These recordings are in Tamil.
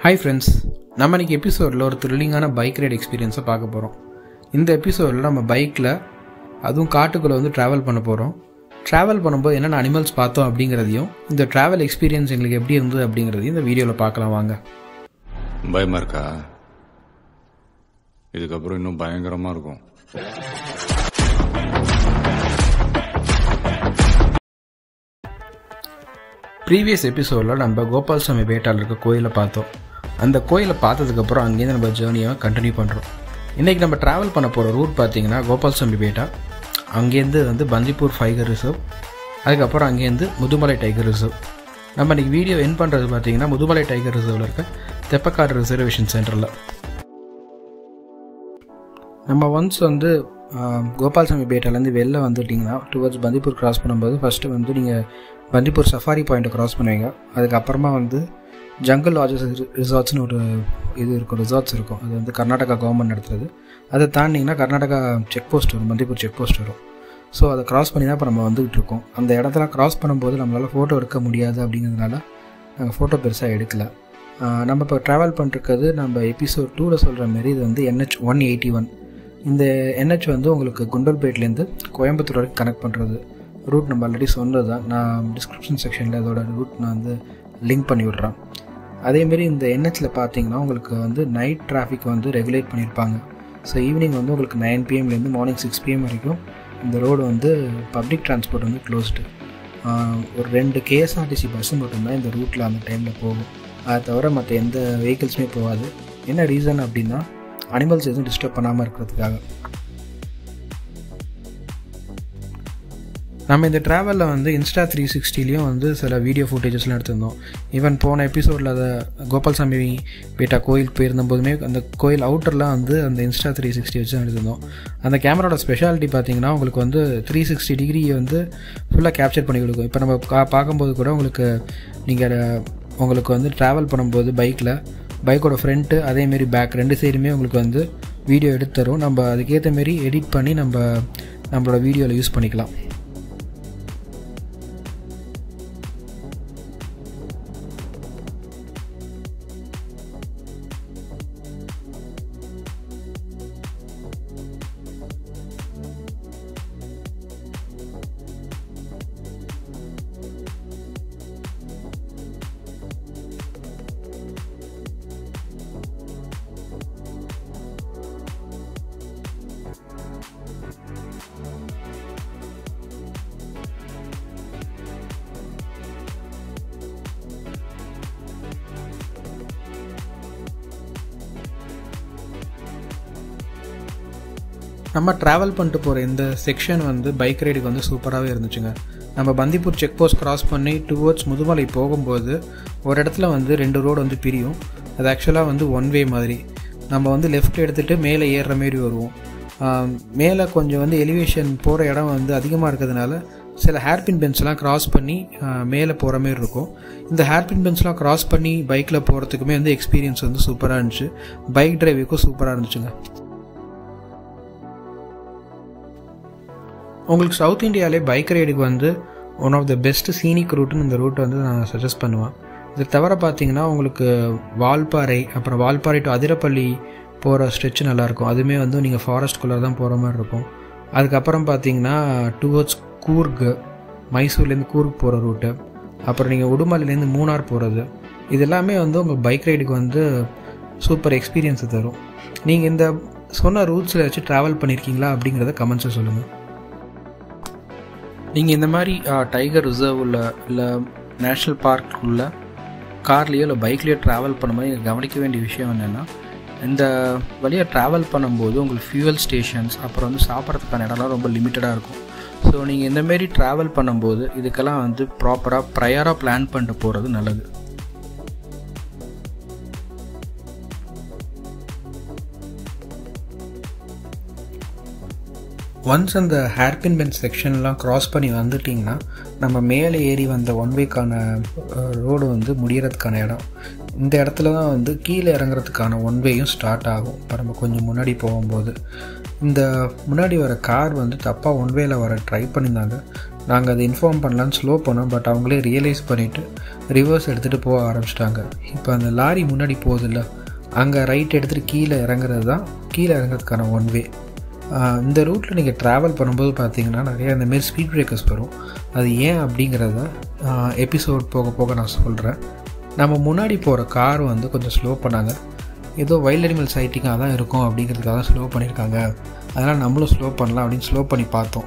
ஹாய் ஃப்ரெண்ட்ஸ் நம்ம இன்னைக்கு எபிசோடில் ஒரு த்ரில்லிங்கான பைக் ரைட் எக்ஸ்பீரியன்ஸை பார்க்க போகிறோம் இந்த எபிசோடில் நம்ம பைக்கில் அதுவும் காட்டுக்குள்ளே வந்து ட்ராவல் பண்ண போகிறோம் ட்ராவல் பண்ணும்போது என்னென்ன அனிமல்ஸ் பார்த்தோம் அப்படிங்கிறதையும் இந்த ட்ராவல் எக்ஸ்பீரியன்ஸ் எங்களுக்கு எப்படி இருந்தது அப்படிங்கிறதையும் இந்த வீடியோவில் பார்க்கலாம் வாங்க பயமா இருக்கா இதுக்கப்புறம் இன்னும் பயங்கரமா இருக்கும் ப்ரீவியஸ் எபிசோடில் நம்ம கோபால்சாமி பேட்டால் இருக்க கோயிலை பார்த்தோம் அந்த கோயிலை பார்த்ததுக்கப்புறம் அங்கேருந்து நம்ம ஜேர்னியை கண்டினியூ பண்ணுறோம் இன்றைக்கி நம்ம ட்ராவல் பண்ண போகிற ரூட் பார்த்தீங்கன்னா கோபால்சாமி பேட்டா அங்கேருந்து வந்து பந்திப்பூர் ஃபைகர் ரிசர்வ் அதுக்கப்புறம் அங்கேருந்து முதுமலை டைகர் ரிசர்வ் நம்ம இன்றைக்கி வீடியோ என் பண்ணுறது பார்த்தீங்கன்னா முதுமலை டைகர் ரிசர்வில் இருக்க தெப்பக்காடு ரிசர்வேஷன் சென்டரில் நம்ம ஒன்ஸ் வந்து ஆஹ், கோபால்சாமி பேட்டாலேருந்து வெளில வந்துட்டிங்கன்னா டுவர்ட்ஸ் பந்திப்பூர் கிராஸ் பண்ணும்போது ஃபஸ்ட்டு வந்து நீங்கள் பந்திப்பூர் சஃபாரி பாயிண்ட்டை கிராஸ் பண்ணுவீங்க அதுக்கப்புறமா வந்து ஜங்கல் லாஜஸ் ரிசார்ட்ஸ்னு ஒரு இது இருக்கும் ரிசார்ட்ஸ் இருக்கும் அது வந்து கர்நாடகா கவர்மெண்ட் நடத்துறது அதை தாண்டிங்கன்னா கர்நாடகா செக் போஸ்ட் வரும் பந்திப்பூர் செக் போஸ்ட் வரும் ஸோ அதை கிராஸ் பண்ணி தான் இப்போ நம்ம வந்துகிட்டு இருக்கோம் அந்த இடத்துல கிராஸ் பண்ணும்போது நம்மளால் ஃபோட்டோ எடுக்க முடியாது அப்படிங்கிறதுனால நாங்கள் ஃபோட்டோ பெருசாக எடுக்கல ஆஹ், நம்ம இப்போ ட்ராவல் பண்ணிருக்கிறது நம்ம எபிசோட் டூவில் சொல்கிற மாரி இது வந்து என்ஹெச் ஒன் எயிட்டி ஒன் இந்த என்ஹெச் வந்து உங்களுக்கு குண்டல்பேட்லேருந்து கோயம்புத்தூர் வரைக்கும் கனெக்ட் பண்ணுறது ரூட் நம்ம ஆல்ரெடி சொன்னது தான் நான் டிஸ்கிரிப்ஷன் செக்ஷனில் அதோட ரூட் நான் வந்து லிங்க் பண்ணி விட்றேன் அதேமாரி இந்த என்ஹெச்சில் பார்த்தீங்கன்னா உங்களுக்கு வந்து நைட் டிராஃபிக் வந்து ரெகுலேட் பண்ணியிருப்பாங்க ஸோ ஈவினிங் வந்து உங்களுக்கு நைன் பிஎம்லேருந்து மார்னிங் சிக்ஸ் பிஎம் வரைக்கும் இந்த ரோடு வந்து பப்ளிக் டிரான்ஸ்போர்ட் வந்து க்ளோஸ்டு ஒரு ரெண்டு கேஎஸ்ஆர்டிசி பஸ்ஸு மட்டும்தான் இந்த ரூட்டில் அந்த டைமில் போகும் அதை தவிர மற்ற எந்த வெஹிக்கிள்ஸுமே போகாது என்ன ரீசன் அப்படின்னா அனிமல்ஸ் எதுவும் டிஸ்டர்ப் பண்ணாமல் இருக்கிறதுக்காக நம்ம இந்த ட்ராவலில் வந்து இன்ஸ்டா த்ரீ சிக்ஸ்டிலையும் வந்து சில வீடியோ ஃபுட்டேஜஸ்லாம் எடுத்திருந்தோம் ஈவன் போன எபிசோடில் அதை கோபால்சாமி பேட்டா கோயிலுக்கு போயிருந்த போதுமே அந்த கோயில் அவுட்டர்லாம் வந்து அந்த இன்ஸ்டா த்ரீ சிக்ஸ்டி வச்சு தான் எடுத்திருந்தோம் அந்த கேமராவோட ஸ்பெஷாலிட்டி பார்த்தீங்கன்னா உங்களுக்கு வந்து த்ரீ சிக்ஸ்டி டிகிரியை வந்து ஃபுல்லாக கேப்சர் பண்ணி கொடுக்கும் இப்போ நம்ம கா பார்க்கும்போது கூட உங்களுக்கு நீங்கள் உங்களுக்கு வந்து ட்ராவல் பண்ணும்போது பைக்கில் பைக்கோட ஃப்ரண்ட்டு அதேமாரி பேக் ரெண்டு சைடுமே உங்களுக்கு வந்து வீடியோ எடுத்து தரும் நம்ம அதுக்கேற்ற மாரி எடிட் பண்ணி நம்ம நம்மளோட வீடியோவில் யூஸ் பண்ணிக்கலாம் நம்ம ட்ராவல் பண்ணிட்டு போகிற இந்த செக்ஷன் வந்து பைக் ரைடுக்கு வந்து சூப்பராகவே இருந்துச்சுங்க நம்ம பந்திப்பூர் செக் போஸ்ட் கிராஸ் பண்ணி டுவர்ட்ஸ் முதுமலை போகும்போது ஒரு இடத்துல வந்து ரெண்டு ரோடு வந்து பிரியும் அது ஆக்சுவலாக வந்து ஒன் வே மாதிரி நம்ம வந்து லெஃப்ட் எடுத்துகிட்டு மேலே ஏறுற மாரி வருவோம் ஆம், மேலே கொஞ்சம் வந்து எலிவேஷன் போகிற இடம் வந்து அதிகமாக இருக்கிறதுனால சில ஹேர்பின் பென்ஸ்லாம் கிராஸ் பண்ணி ஆ, மேலே போகிற மாரி இருக்கும் இந்த ஹேர்பின் பென்ஸ்லாம் கிராஸ் பண்ணி பைக்கில் போகிறதுக்குமே வந்து எக்ஸ்பீரியன்ஸ் வந்து சூப்பராக இருந்துச்சு பைக் டிரைவிங்கும் சூப்பராக இருந்துச்சுங்க உங்களுக்கு சவுத் இந்தியாவிலே பைக் ரைடுக்கு வந்து one of the best scenic ரூட்டுன்னு இந்த ரூட்டை வந்து நான் சஜஸ்ட் பண்ணுவேன் இது தவிர பார்த்தீங்கன்னா உங்களுக்கு வால்பாறை அப்புறம் வால்பாறை டு அதிரப்பள்ளி போகிற ஸ்ட்ரெச் நல்லாயிருக்கும் அதுவுமே வந்து நீங்கள் ஃபாரஸ்ட்குள்ளே தான் போகிற மாதிரி இருக்கும் அதுக்கப்புறம் பார்த்தீங்கன்னா டுவர்ட்ஸ் கூர்க் மைசூர்லேருந்து கூர்க் போகிற ரூட்டு அப்புறம் நீங்கள் உடுமலையிலேருந்து மூணார் போகிறது இது எல்லாமே வந்து உங்கள் பைக் ரைடுக்கு வந்து சூப்பர் எக்ஸ்பீரியன்ஸை தரும் நீங்கள் இந்த சொன்ன ரூட்ஸில் வச்சு ட்ராவல் பண்ணியிருக்கீங்களா அப்படிங்கிறத கமெண்ட்ஸில் சொல்லுங்கள் நீங்கள் இந்த மாதிரி டைகர் ரிசர்வ் உள்ள இல்லை நேஷ்னல் பார்க் உள்ள கார்லேயோ இல்லை பைக்லேயோ ட்ராவல் பண்ணும்போது நீங்கள் கவனிக்க வேண்டிய விஷயம் என்னென்னா இந்த வழியாக ட்ராவல் பண்ணும்போது உங்களுக்கு ஃபியூவல் ஸ்டேஷன்ஸ் அப்புறம் வந்து சாப்பிட்றதுக்கான இடம்லாம் ரொம்ப லிமிட்டடாக இருக்கும் ஸோ நீங்கள் இந்தமாரி ட்ராவல் பண்ணும்போது இதுக்கெல்லாம் வந்து ப்ராப்பராக ப்ரையராக பிளான் பண்ணிட்டு போகிறது நல்லது ஒன்ஸ் அந்த ஹேர்பின் பென்ஸ் செக்ஷன்லாம் க்ராஸ் பண்ணி வந்துட்டிங்கன்னா நம்ம மேலே ஏறி வந்த ஒன் வேக்கான ரோடு வந்து முடியறதுக்கான இடம் இந்த இடத்துல தான் வந்து கீழே இறங்குறதுக்கான ஒன் வேயும் ஸ்டார்ட் ஆகும் இப்போ நம்ம கொஞ்சம் முன்னாடி போகும்போது இந்த முன்னாடி வர கார் வந்து தப்பாக ஒன் வேல வர ட்ரை பண்ணியிருந்தாங்க நாங்கள் அதை இன்ஃபார்ம் பண்ணலான்னு ஸ்லோ பண்ணோம் பட் அவங்களே ரியலைஸ் பண்ணிவிட்டு ரிவர்ஸ் எடுத்துகிட்டு போக ஆரம்பிச்சிட்டாங்க இப்போ அந்த லாரி முன்னாடி போகுதில்ல அங்கே ரைட் எடுத்துகிட்டு கீழே இறங்குறது தான் கீழே இறங்குறதுக்கான ஒன் வே இந்த ரூட்டில் நீங்கள் ட்ராவல் பண்ணும்போது பார்த்தீங்கன்னா நிறைய இந்தமாரி ஸ்பீட் பிரேக்கர்ஸ் வரும் அது ஏன் அப்படிங்கிறத எபிசோட் போக போக நான் சொல்கிறேன் நம்ம முன்னாடி போகிற கார் வந்து கொஞ்சம் ஸ்லோ பண்ணாங்க ஏதோ வைல்ட் அனிமல் சைட்டிங்காக தான் இருக்கும் அப்படிங்கிறதுக்காக ஸ்லோ பண்ணியிருக்காங்க அதனால் நம்மளும் ஸ்லோ பண்ணலாம் அப்படின்னு ஸ்லோ பண்ணி பார்த்தோம்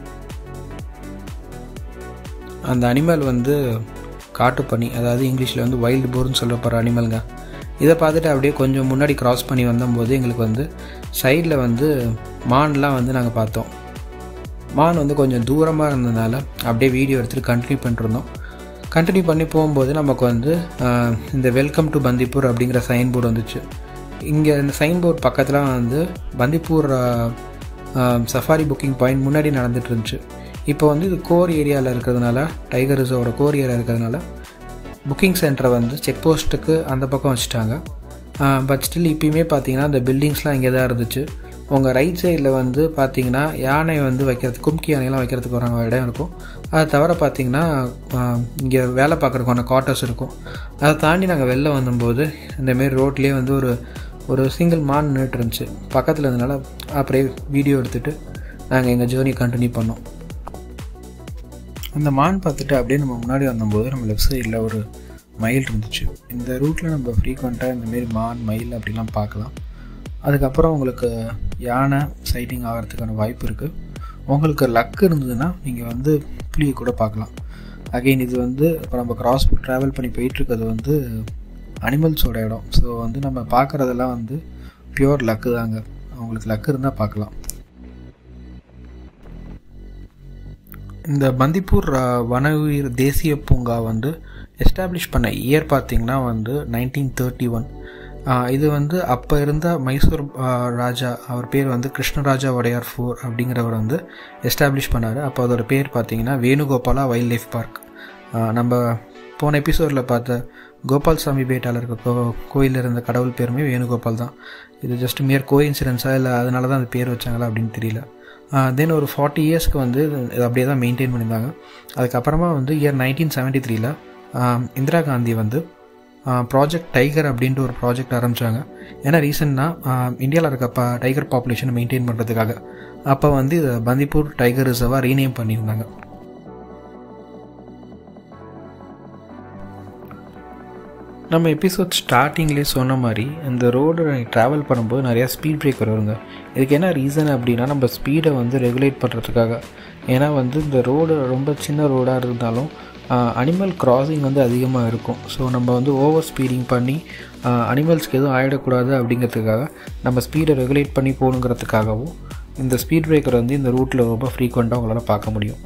அந்த அனிமல் வந்து காட்டு பண்ணி அதாவது இங்கிலீஷில் வந்து வைல்டு போர்னு சொல்லப்படுற அனிமலுங்க இதை பார்த்துட்டு அப்படியே கொஞ்சம் முன்னாடி க்ராஸ் பண்ணி வந்தபோது எங்களுக்கு வந்து சைடில் வந்து மான்லாம் வந்து நாங்கள் பார்த்தோம் மான் வந்து கொஞ்சம் தூரமாக இருந்ததுனால அப்படியே வீடியோ எடுத்துகிட்டு கண்டினியூ பண்ணிருந்தோம் கண்டினியூ பண்ணி போகும்போது நமக்கு வந்து இந்த வெல்கம் டு பந்திப்பூர் அப்படிங்கிற சைன் போர்டு வந்துச்சு இங்கே இந்த சைன் போர்டு பக்கத்தில் வந்து பந்திப்பூர் சஃபாரி புக்கிங் பாயிண்ட் முன்னாடி நடந்துட்டு இருந்துச்சு இப்போ வந்து இது கோர் ஏரியாவில் இருக்கிறதுனால டைகர் ரிசர்வோட கோர் ஏரியா இருக்கிறதுனால புக்கிங் சென்டரை வந்து செக் போஸ்ட்டுக்கு அந்த பக்கம் வச்சுட்டாங்க பட் ஸ்டில் இப்பயுமே பார்த்தீங்கன்னா அந்த பில்டிங்ஸ்லாம் இங்கே தான் இருந்துச்சு உங்கள் ரைட் சைடில் வந்து பார்த்தீங்கன்னா யானை வந்து வைக்கிறதுக்கு கும்கி யானையெல்லாம் வைக்கிறதுக்கு ஒரு இடம் இருக்கும் அதை தவிர பார்த்தீங்கன்னா இங்கே வேலை பார்க்குறதுக்கான குவார்ட்டர்ஸ் இருக்கும் அதை தாண்டி நாங்கள் வெளில வந்தபோது இந்தமாரி ரோட்லேயே வந்து ஒரு ஒரு சிங்கிள் மான் நின்றுட்டு இருந்துச்சு பக்கத்தில் இருந்தனால அப்படியே வீடியோ எடுத்துகிட்டு நாங்கள் எங்கள் ஜேர்னி கண்டினியூ பண்ணோம் அந்த மான் பார்த்துட்டு அப்படியே நம்ம முன்னாடி வந்தபோது நம்ம லெஃப்ட் சைடில் ஒரு மயில் இருந்துச்சு இந்த ரூட்டில் நம்ம ஃப்ரீக்வெண்ட்டாக இந்தமாரி மான் மயில் அப்படிலாம் பார்க்கலாம் அதுக்கப்புறம் உங்களுக்கு யானை சைட்டிங் ஆகிறதுக்கான வாய்ப்பு இருக்குது உங்களுக்கு லக் இருந்ததுன்னா நீங்கள் வந்து புளியை கூட பார்க்கலாம் அகெயின் இது வந்து இப்போ நம்ம கிராஸ் ட்ராவல் பண்ணி போயிட்டுருக்கிறது வந்து அனிமல்ஸோட இடம் ஸோ வந்து நம்ம பார்க்குறதெல்லாம் வந்து பியூர் லக்கு தாங்க அவங்களுக்கு லக்கு இருந்தால் பார்க்கலாம் இந்த பந்திப்பூர் வன உயிர் தேசிய பூங்கா வந்து எஸ்டாப்ளிஷ் பண்ண இயர் பார்த்திங்கன்னா வந்து நைன்டீன் தேர்ட்டி ஒன் இது வந்து அப்போ இருந்த மைசூர் ராஜா அவர் பேர் வந்து கிருஷ்ணராஜா வடையார் ஃபோர் அப்படிங்கிறவர் வந்து எஸ்டாப்ளிஷ் பண்ணார் அப்போ அதோட பேர் பார்த்தீங்கன்னா வேணுகோபாலா வைல்ட் லைஃப் பார்க் நம்ம போன எபிசோடில் பார்த்த கோபால் சாமி பேட்டால் இருக்க கோ கோயிலில் இருந்த கடவுள் பேருமே வேணுகோபால் தான் இது ஜஸ்ட் மேர் கோ இன்சிடென்ஸாக இல்லை அதனால தான் அந்த பேர் வச்சாங்களா அப்படின்னு தெரியல தென் ஒரு ஃபார்ட்டி இயர்ஸ்க்கு வந்து இது அப்படியே தான் மெயின்டைன் பண்ணியிருந்தாங்க அதுக்கப்புறமா வந்து இயர் நைன்டீன் செவன்ட்டி த்ரீல இந்திரா காந்தி வந்து ப்ராஜெக்ட் டைகர் அப்படின்ட்டு ஒரு ப்ராஜெக்ட் ஆரம்பித்தாங்க ஏன்னா ரீசெண்டாக இந்தியாவில் இருக்க ப டைகர் பாப்புலேஷனை மெயின்டைன் பண்ணுறதுக்காக அப்போ வந்து இதை பந்திப்பூர் டைகர் ரிசர்வாக ரீநேம் பண்ணியிருந்தாங்க நம்ம எபிசோட் ஸ்டார்டிங்லேயே சொன்ன மாதிரி இந்த ரோடு ட்ராவல் பண்ணும்போது நிறையா ஸ்பீட் பிரேக்கர் வருங்க இதுக்கு என்ன ரீசன் அப்படின்னா நம்ம ஸ்பீடை வந்து ரெகுலேட் பண்ணுறதுக்காக ஏன்னா வந்து இந்த ரோடு ரொம்ப சின்ன ரோடாக இருந்தாலும் அனிமல் கிராசிங் வந்து அதிகமாக இருக்கும் ஸோ நம்ம வந்து ஓவர் ஸ்பீடிங் பண்ணி அனிமல்ஸ்க்கு எதுவும் ஆகிடக்கூடாது அப்படிங்கிறதுக்காக நம்ம ஸ்பீடை ரெகுலேட் பண்ணி போகணுங்கிறதுக்காகவும் இந்த ஸ்பீட் பிரேக்கர் வந்து இந்த ரூட்டில் ரொம்ப ஃப்ரீக்வெண்ட்டாக உங்களால் பார்க்க முடியும்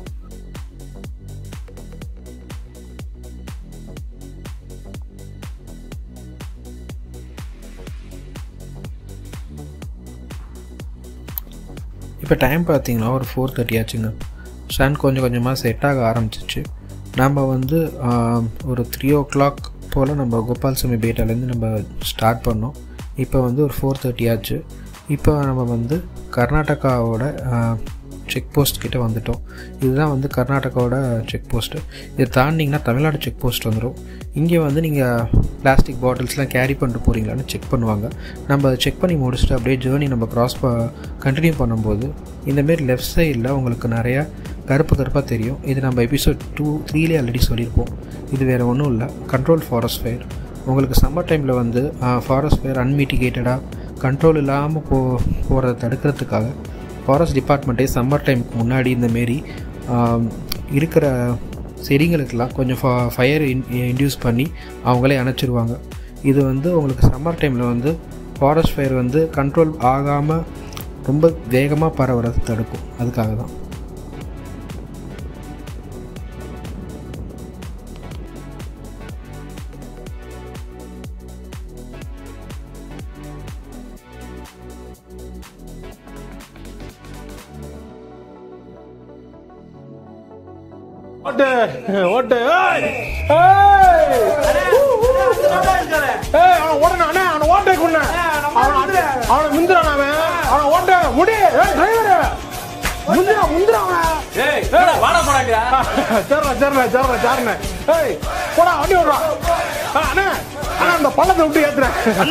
இப்போ டைம் பார்த்தீங்கன்னா ஒரு ஃபோர் தேர்ட்டி ஆச்சுங்க சன் கொஞ்சம் கொஞ்சமாக செட் ஆக ஆரம்பிச்சிச்சு நம்ம வந்து ஒரு த்ரீ ஓ கிளாக் போல் நம்ம கோபால் சாமி பேட்டாலேருந்து நம்ம ஸ்டார்ட் பண்ணோம் இப்போ வந்து ஒரு ஃபோர் தேர்ட்டி ஆச்சு இப்போ நம்ம வந்து கர்நாடகாவோட செக் போஸ்ட் கிட்டே வந்துட்டோம் இதுதான் வந்து கர்நாடகாவோட செக் போஸ்ட்டு இதை தாண்டிங்கன்னா தமிழ்நாடு செக் போஸ்ட் வந்துடும் இங்கே வந்து நீங்கள் பிளாஸ்டிக் பாட்டில்ஸ்லாம் கேரி பண்ணிட்டு போகிறீங்களான்னு செக் பண்ணுவாங்க நம்ம அதை செக் பண்ணி முடிச்சுட்டு அப்படியே ஜேர்னி நம்ம க்ராஸ் ப கண்டினியூ பண்ணும்போது இந்தமாரி லெஃப்ட் சைடில் உங்களுக்கு நிறையா கருப்பு கருப்பாக தெரியும் இது நம்ம எபிசோட் டூ த்ரீலே ஆல்ரெடி சொல்லியிருப்போம் இது வேறு ஒன்றும் இல்லை கண்ட்ரோல் ஃபாரஸ்ட் ஃபயர் உங்களுக்கு சம்மர் டைமில் வந்து ஃபாரஸ்ட் ஃபயர் அன்மிட்டிகேட்டடாக கண்ட்ரோல் இல்லாமல் போ போகிறத தடுக்கிறதுக்காக ஃபாரஸ்ட் டிபார்ட்மெண்ட்டே சம்மர் டைமுக்கு முன்னாடி இந்தமாரி இருக்கிற செடிங்களுக்கெல்லாம் கொஞ்சம் ஃப ஃபயர் இன் இன்டியூஸ் பண்ணி அவங்களே அணைச்சிருவாங்க இது வந்து உங்களுக்கு சம்மர் டைமில் வந்து ஃபாரஸ்ட் ஃபயர் வந்து கண்ட்ரோல் ஆகாமல் ரொம்ப வேகமாக பரவுறதை தடுக்கும் அதுக்காக தான் ஓட்டு ஓட்டு ஏய் ஏய் ஏய் அவன ஓடணும் அண்ணா அவன ஓட்டை கொண்ண அவன அவன மிந்துறான் அவன் அவன ஓட்ட முடி ஏய் டிரைவர் முந்திரா முந்திரா அவனை ஏய் என்னடா வாடா போடாங்கடா சேர்றா சேர்றா சேர்றா சேர்றா ஏய் போடா வண்டி விடுறா ஆ, அண்ணா அண்ணா அந்த பள்ளத்தை விட்டு ஏத்துறேன்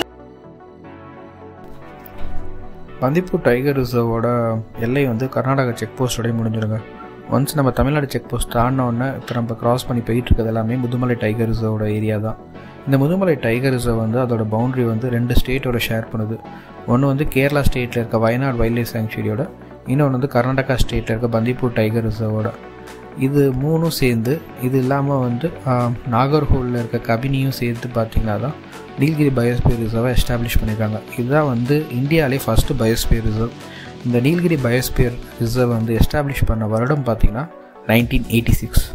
பந்திப்பூர் டைகர் ரிசர்வோட எல்லை வந்து கர்நாடகா செக் போஸ்டோடய முடிஞ்சிருங்க ஒன்ஸ் நம்ம தமிழ்நாடு செக் போஸ்ட் தாண்டினோடனே இப்போ நம்ம கிராஸ் பண்ணி போயிட்டு இருக்கிறது எல்லாமே முதுமலை டைகர் ரிசர்வோட ஏரியா தான் இந்த முதுமலை டைகர் ரிசர்வ் வந்து அதோட பவுண்டரி வந்து ரெண்டு ஸ்டேட்டோட ஷேர் பண்ணுது ஒன்று வந்து கேரளா ஸ்டேட்டில் இருக்க வயநாடு வைல்ட் லைஃப் சாங்சுரியோட இன்னொன்று வந்து கர்நாடகா ஸ்டேட்டில் இருக்க பந்திப்பூர் டைகர் ரிசர்வோட இது மூணும் சேர்ந்து இது இல்லாமல் வந்து ஆஹ், நாகர்ஹோலில் இருக்க கபினியும் சேர்த்து பார்த்தீங்கன்னா தான் நீலகிரி பயோஸ்பியர் ரிசர்வை எஸ்டாப்ளிஷ் பண்ணியிருக்காங்க இதுதான் வந்து இந்தியாவிலே ஃபஸ்ட்டு பயோஸ்பியர் ரிசர்வ் இந்த நீலகிரி பயோஸ்பியர் ரிசர்வ் வந்து எஸ்டாப்ளிஷ் பண்ண வருடம் பார்த்தீங்கன்னா நைன்டீன் எயிட்டி சிக்ஸ்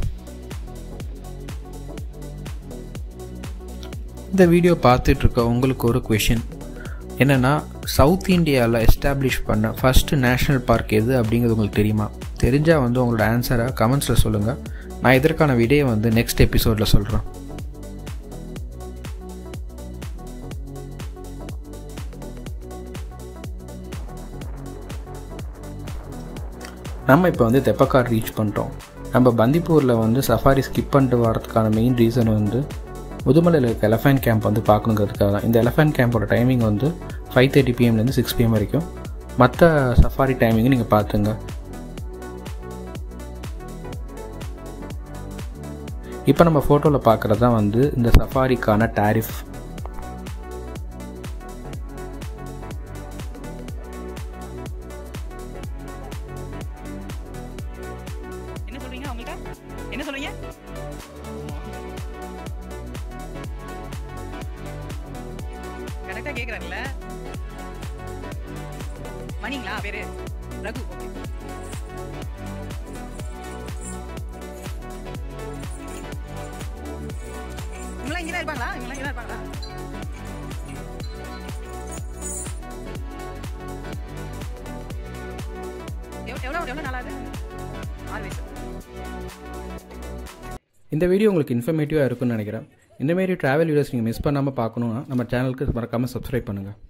இந்த வீடியோ பார்த்துட்டு இருக்க உங்களுக்கு ஒரு கொஷின் என்னென்னா சவுத் இந்தியாவில் எஸ்டாப்ளிஷ் பண்ண ஃபஸ்ட்டு நேஷ்னல் பார்க் எது அப்படிங்கிறது உங்களுக்கு தெரியுமா தெரிஞ்சால் வந்து உங்களோட ஆன்சரை கமெண்ட்ஸில் சொல்லுங்கள் நான் இதற்கான விடையை வந்து நெக்ஸ்ட் எபிசோடில் சொல்கிறேன் நம்ம இப்போ வந்து தெப்பக்காடு ரீச் பண்ணிட்டோம் நம்ம பந்திப்பூரில் வந்து சஃபாரி ஸ்கிப் பண்ணிட்டு வரதுக்கான மெயின் ரீசன் வந்து முதுமலையில் இருக்க எலஃபேண்ட் கேம்ப் வந்து பார்க்கணுங்கிறதுக்காக தான் இந்த எலஃபேண்ட் கேம்போட டைமிங் வந்து ஃபைவ் தேர்ட்டி பிஎம்லேருந்து சிக்ஸ் பிஎம் வரைக்கும் மற்ற சஃபாரி டைமிங்கை நீங்கள் பார்த்துங்க இப்போ நம்ம ஃபோட்டோவில் பார்க்குறது தான் வந்து இந்த சஃபாரிக்கான டாரிஃப் என்ன சொல்றீங்க அவங்கள்ட்ட என்ன சொல்றீங்க கரெக்டா கேக்குறாங்கல்ல மணிங்களா பேரு ரகு ஓகே இவங்களாம் இங்கதான் இருப்பாங்களா இவங்களாம் இங்கதான் இருப்பாங்களா எவ்வளவு எவ்வளவு எவ்வளவு நாளாகுது ஆறு வயசு இந்த வீடியோ உங்களுக்கு இன்ஃபர்மேட்டிவாக இருக்கும்னு நினைக்கிறேன் இந்தமாரி ட்ராவல் வீடியோஸ் நீங்கள் மிஸ் பண்ணாமல் பார்க்கணுன்னா நம்ம சேனலுக்கு மறக்காமல் சப்ஸ்கிரைப் பண்ணுங்கள்